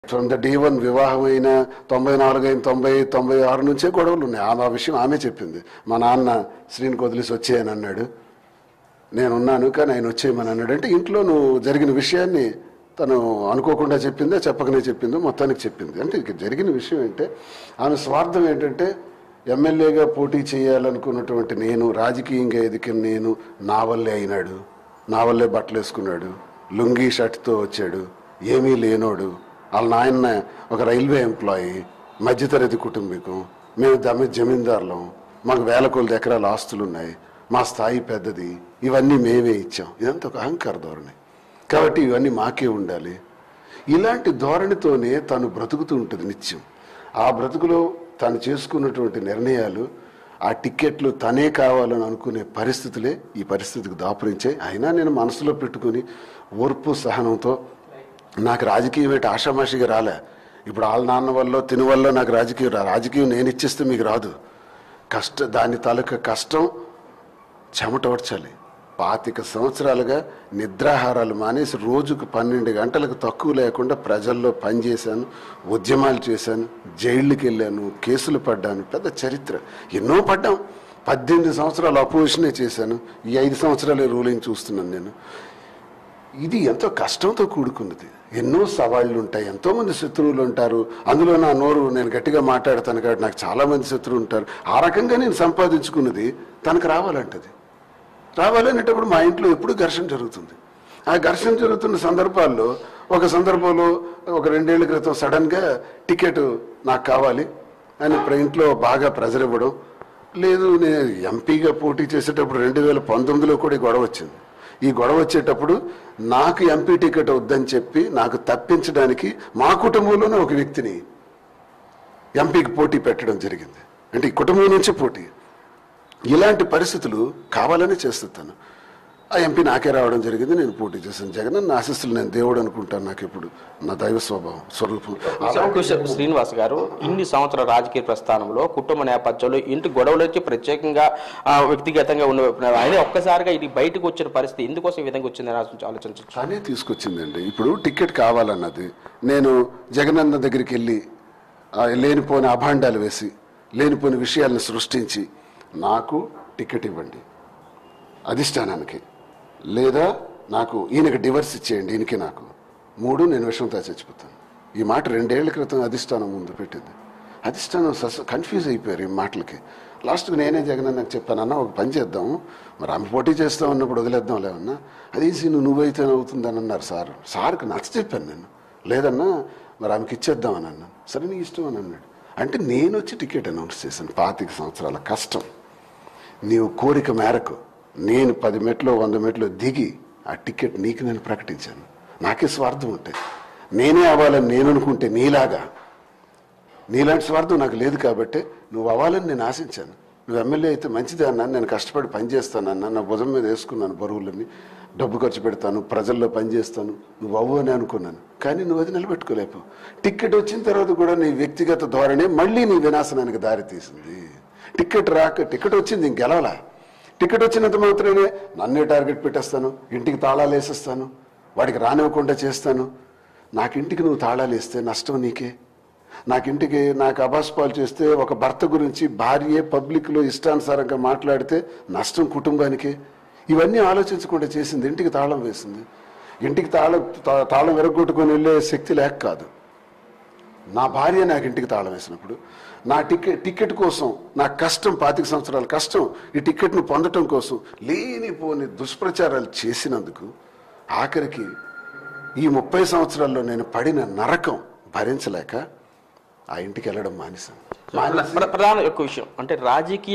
from the day one వివాహమైన తొంభై నాలుగు అయిన తొంభై తొంభై ఆరు నుంచే గొడవలు ఉన్నాయి ఆమె ఆ విషయం ఆమె చెప్పింది మా నాన్న శ్రీని వదిలేసి వచ్చేయని అన్నాడు నేనున్నాను కానీ ఆయన వచ్చేయమని అన్నాడు అంటే ఇంట్లో నువ్వు జరిగిన విషయాన్ని తను అనుకోకుండా చెప్పిందా చెప్పకనే చెప్పిందో మొత్తానికి చెప్పింది అంటే ఇక జరిగిన విషయం ఏంటంటే ఆమె స్వార్థం ఏంటంటే ఎమ్మెల్యేగా పోటీ చేయాలనుకున్నటువంటి నేను రాజకీయంగా ఎదిగిన నేను నా వల్లే అయినాడు నా వల్లే బట్టలు వేసుకున్నాడు లుంగీ షర్ట్తో వచ్చాడు ఏమీ లేనోడు వాళ్ళ నాయన ఒక రైల్వే ఎంప్లాయీ మధ్యతరగతి కుటుంబీకం మేము దమ్మి జమీందారులం మాకు వేల కొలది ఎకరాల ఆస్తులు ఉన్నాయి మా స్థాయి పెద్దది ఇవన్నీ మేమే ఇచ్చాం ఇదంతా ఒక అహంకార ధోరణి కాబట్టి ఇవన్నీ మాకే ఉండాలి ఇలాంటి ధోరణితోనే తను బ్రతుకుతూ ఉంటుంది నిత్యం ఆ బ్రతుకులో తను చేసుకున్నటువంటి నిర్ణయాలు ఆ టిక్కెట్లు తనే కావాలని అనుకునే పరిస్థితులే ఈ పరిస్థితికి దాపురించాయి అయినా నేను మనసులో పెట్టుకుని ఓర్పు సహనంతో నాకు రాజకీయం ఏంటి ఆషామాషిగా రాలే ఇప్పుడు వాళ్ళ నాన్న వల్ల తిని వల్ల నాకు రాజకీయం రా రాజకీయం నేను ఇచ్చేస్తే మీకు రాదు కష్ట దాని తాలూకా కష్టం చెమటోడ్చాలి పాతిక సంవత్సరాలుగా నిద్రాహారాలు మానేసి రోజుకు పన్నెండు గంటలకు తక్కువ లేకుండా ప్రజల్లో పనిచేశాను ఉద్యమాలు చేశాను జైళ్ళకి వెళ్ళాను కేసులు పడ్డాను పెద్ద చరిత్ర ఎన్నో పడ్డాం పద్దెనిమిది సంవత్సరాలు అపోజిషనే చేశాను ఈ ఐదు సంవత్సరాలే రూలింగ్ చూస్తున్నాను నేను ఇది ఎంతో కష్టంతో కూడుకున్నది ఎన్నో సవాళ్ళు ఉంటాయి ఎంతో మంది శత్రువులు ఉంటారు అందులో నా నోరు నేను గట్టిగా మాట్లాడతాను కాబట్టి నాకు చాలా మంది శత్రువులు ఉంటారు ఆ రకంగా నేను సంపాదించుకున్నది తనకు రావాలంటది రావాలనేటప్పుడు మా ఇంట్లో ఎప్పుడు ఘర్షణ జరుగుతుంది ఆ ఘర్షణ జరుగుతున్న సందర్భాల్లో ఒక సందర్భంలో ఒక రెండేళ్ల క్రితం సడన్గా టికెట్ నాకు కావాలి అని ప్ర- ఇంట్లో బాగా ప్రెజర్ ఇవ్వడం లేదు నేను ఎంపీగా పోటీ చేసేటప్పుడు రెండు వేల పంతొమ్మిదిలో కూడా ఈ గొడవ వచ్చింది ఈ గొడవ వచ్చేటప్పుడు నాకు ఎంపీ టికెట్ వద్దని చెప్పి నాకు తప్పించడానికి మా కుటుంబంలోనే ఒక వ్యక్తిని ఎంపీకి పోటీ పెట్టడం జరిగింది అంటే ఈ కుటుంబం నుంచి పోటీ ఇలాంటి పరిస్థితులు కావాలని చేస్తాను ఆ ఎంపీ నాకే రావడం జరిగింది నేను పోటీ చేశాను జగన్ నా ఆశీస్సులు నేను దేవుడు అనుకుంటాను నాకు ఇప్పుడు నా దైవ స్వభావం స్వరూపం అలా అంకుశ శ్రీనివాస్ గారు ఇన్ని సంవత్సరాల రాజకీయ ప్రస్థానంలో కుటుంబ నేపథ్యంలో ఇంటి గొడవలు వచ్చి ప్రత్యేకంగా ఆ, వ్యక్తిగతంగా ఉన్న ఆయన ఒక్కసారిగా ఇది బయటకు వచ్చిన పరిస్థితి ఎందుకోసం ఈ విధంగా వచ్చిందని ఆలోచించ- ఆలోచించవచ్చు తానే తీసుకొచ్చిందండి ఇప్పుడు టికెట్ కావాలన్నది నేను జగనన్న దగ్గరికి వెళ్ళి ఆ, లేనిపోని అభాండాలు వేసి లేనిపోని విషయాలను సృష్టించి నాకు టికెట్ ఇవ్వండి అధిష్టానానికి లేదా నాకు ఈయనకి డివర్స్ ఇచ్చేయండి ఈయనకి నాకు మూడు నేను విషయంతో చచ్చిపోతాను ఈ మాట రెండేళ్ల క్రితం అధిష్టానం ముందు పెట్టింది అధిష్టానం సస్ కన్ఫ్యూజ్ అయిపోయారు ఈ మాటలకి లాస్ట్కి నేనే జగన్ నాకు చెప్పాను అన్న ఒక పని చేద్దాం మరి ఆమె పోటీ చేస్తాం అన్నప్పుడు వదిలేద్దాం లేవన్నా అది సీను నువ్వైతే అవుతుందని అన్నారు సార్ సార్కి నచ్చ చెప్పాను నేను లేదన్నా మరి ఆమెకి ఇచ్చేద్దాం అని అన్నాను సరే నీ ఇష్టం అని అన్నాడు అంటే నేను వచ్చి టికెట్ అనౌన్స్ చేశాను పాతిక సంవత్సరాల కష్టం నీవు కోరిక మేరకు నేను పది మెట్లు వంద మెట్లు దిగి ఆ టికెట్ నీకు నేను ప్రకటించాను నాకే స్వార్థం ఉంటాయి నేనే అవ్వాలని నేను అనుకుంటే నీలాగా నీలాంటి స్వార్థం నాకు లేదు కాబట్టి నువ్వు అవ్వాలని నేను ఆశించాను నువ్వు ఎమ్మెల్యే అయితే మంచిదే అన్నాను నేను కష్టపడి పని చేస్తానన్నా నా భుజం మీద వేసుకున్నాను బరువులని డబ్బు ఖర్చు పెడతాను ప్రజల్లో పని చేస్తాను నువ్వు అవ్వు అని అనుకున్నాను కానీ నువ్వు అది నిలబెట్టుకోలేపు టికెట్ వచ్చిన తర్వాత కూడా నీ వ్యక్తిగత ధోరణి మళ్ళీ నీ వినాశనానికి దారి తీసింది టికెట్ రాక టికెట్ వచ్చింది ఇంకెలవలా టికెట్ వచ్చినంత మాత్రమే నన్నే టార్గెట్ పెట్టేస్తాను ఇంటికి తాళాలు వేసేస్తాను వాడికి రానివ్వకుండా చేస్తాను నాకు ఇంటికి నువ్వు తాళాలు వేస్తే నష్టం నీకే నాకు ఇంటికి నాకు అబాస్పాలు చేస్తే ఒక భర్త గురించి భార్యే పబ్లిక్లో ఇష్టానుసారంగా మాట్లాడితే నష్టం కుటుంబానికి ఇవన్నీ ఆలోచించకుండా చేసింది ఇంటికి తాళం వేసింది ఇంటికి తాళం తా- తాళం విరగొట్టుకొని వెళ్ళే శక్తి లేక కాదు నా భార్య నాకు ఇంటికి తాళం వేసినప్పుడు నా టికెట్ టికెట్ కోసం నా కష్టం పాతిక సంవత్సరాల కష్టం ఈ టికెట్ను పొందటం కోసం లేనిపోని దుష్ప్రచారాలు చేసినందుకు ఆఖరికి ఈ ముప్పై సంవత్సరాల్లో నేను పడిన నరకం భరించలేక ఆ ఇంటికి వెళ్ళడం మానేశాను ప్ర- ప్రధాన యొక్క విషయం అంటే రాజకీయ